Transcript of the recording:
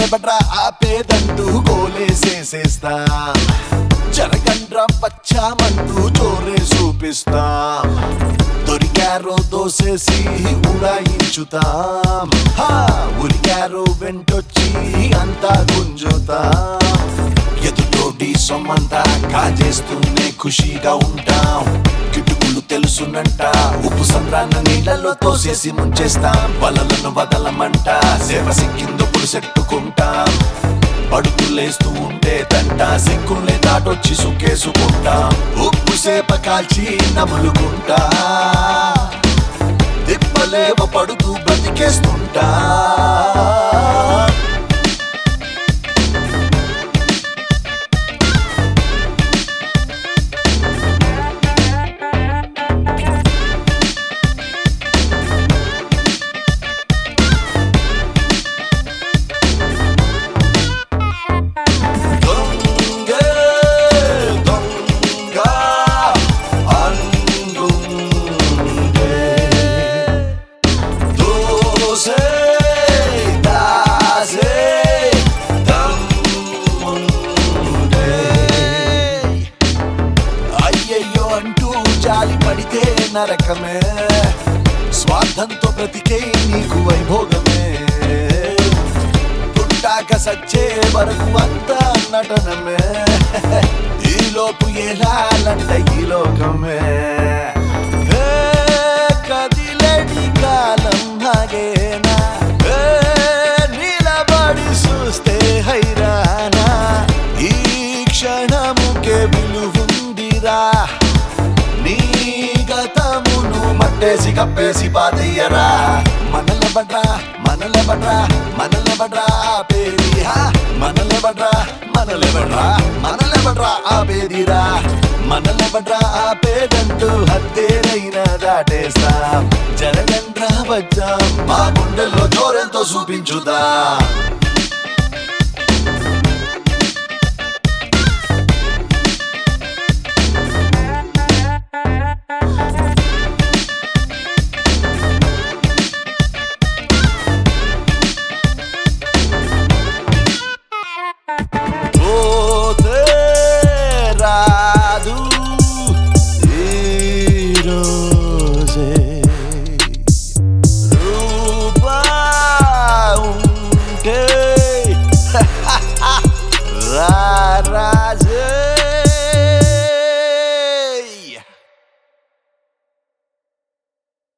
మనలెబడ్రా ఆపేదంటూ గోలేసేసేస్తాం జరగండ్రా పచ్చామంటూ చోరే చూపిస్తాం దొరికారో దోసేసి ఉడాయించుతాం హా, ఉరికారో వెంటొచ్చి అంతా గుంజుతాం ఎదుటోటి సొమ్మంతా కాజేస్తూనే ఖుషీగా ఉంటాం కిటుకులు తెలుసునంట ఉప్పు సంద్రాన్న నీళ్ళలో తోసేసి ముంచేస్తాం వలలను వదలమంట సేవ సిక్కిందో పులుసెట్టుకుంటాం పడుకులేస్తూ ఉంటే తంట సిక్కుల్ని దాటొచ్చి సుక్కేసుకుంటాం ఉప్పు సేప కాల్చి నములుకుంటా తిప్పలేవ పడుతూ బ్రతికేస్తుంటా దొంగ దొంగ అంగుండే దోసే దాసే దమ్ముండే అయ్యయ్యో అంటూ జాలి పడితే నరకమే స్వార్థంతో బ్రతికే నీకు వైభోగమే పుట్టాక సచ్చే వరకు అంతా నటనమే ఈ లోపు ఏలాలంట ఈ లోకమే ఏ కదిలేటి కాలం హగేనా ఏ నిలబడి చూస్తే హైరానా ఈ క్షణముకే విలువుందిరా నీ గతమును మట్టేసి కప్పేసి పాతయ్యరా మనల బడ్రా మనల బడ్రా మనల బడ్రా పేరి మనల బడ్రా మనల బడ్రా మనల బడ్రా ఆ పేరిరా మనల బడ్రా ఆ పేరంటూ హత్తేరైనా దాటేస్తాం జరగండ్రా వచ్చాం మా గుండెల్లో జోరెంతో చూపించుదా